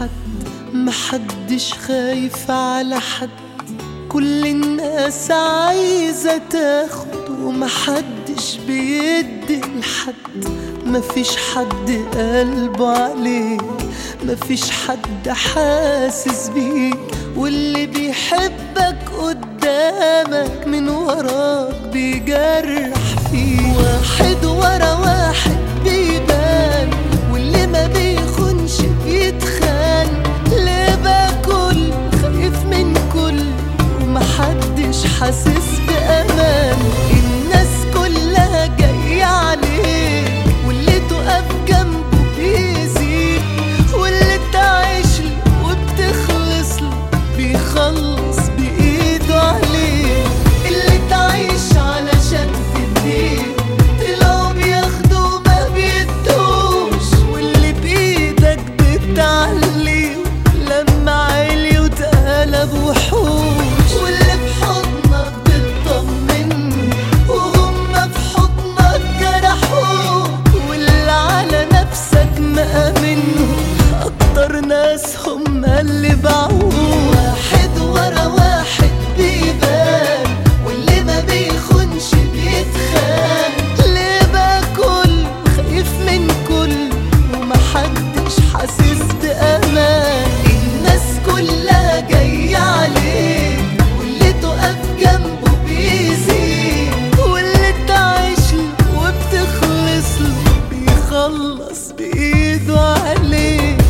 حد محدش خايف على حد كل الناس عايزة تاخد ومحدش بيدي لحد مفيش حد قلبه عليك مفيش حد حاسس بيك واللي بيحبك قدامك من وراك بيجرح فيك واحد ورا واحد بيبان واللي ما بيخونش بيتخان ليه باكل خايف من كل ومحدش حاسس بأمان الناس كلها جاية عليك واللي تقف جنبه بيزيد واللي تعيش له وبتخلص له بيخلص بإيده عليك اللي تعيش علشان تديه طلعوا بياخدوا ما بيدوش واللي بإيدك بتعليه لما عالي وتقلب وحوش واللي بحضنك بتطمن وهم في حضنك جرحوك واللي على نفسك مأمنهم أكتر ناس هم اللي باعوك واحد ورا واحد بيبان واللي ما بيخونش بيتخان ليه باكل خايف من كل ومحدش حاسس بأمان الناس كلها جاية عليك واللي تقف جنبه بيزيد واللي تعيش له وبتخلص له بيخلص بإيده عليك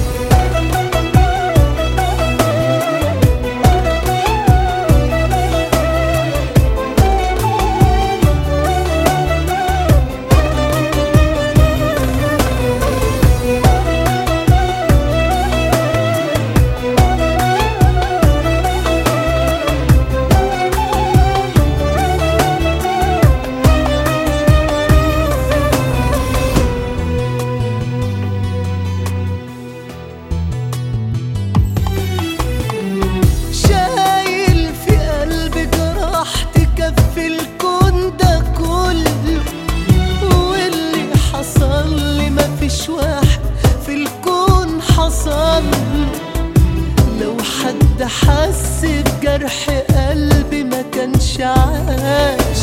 شايل في قلبي جراح تكفي الكون ده كله واللي حصل لي مفيش واحد في الكون حصل لو حد حس بجرح قلبي ما كانش عاش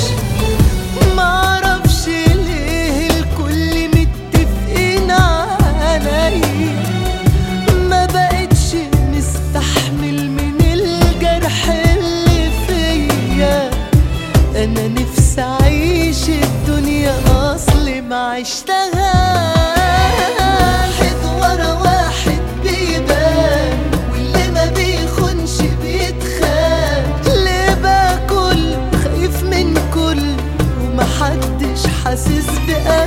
معرفش ليه الكل متفقين عليا ما بقتش مستحمل من الجرح اللي فيا انا نفسي اعيش الدنيا اصلي ما عشتهاش واحد ورا واحد بيبان واللي ما بيخونش بيتخان ليه باكل خايف من كل ومحدش حاسس بأمان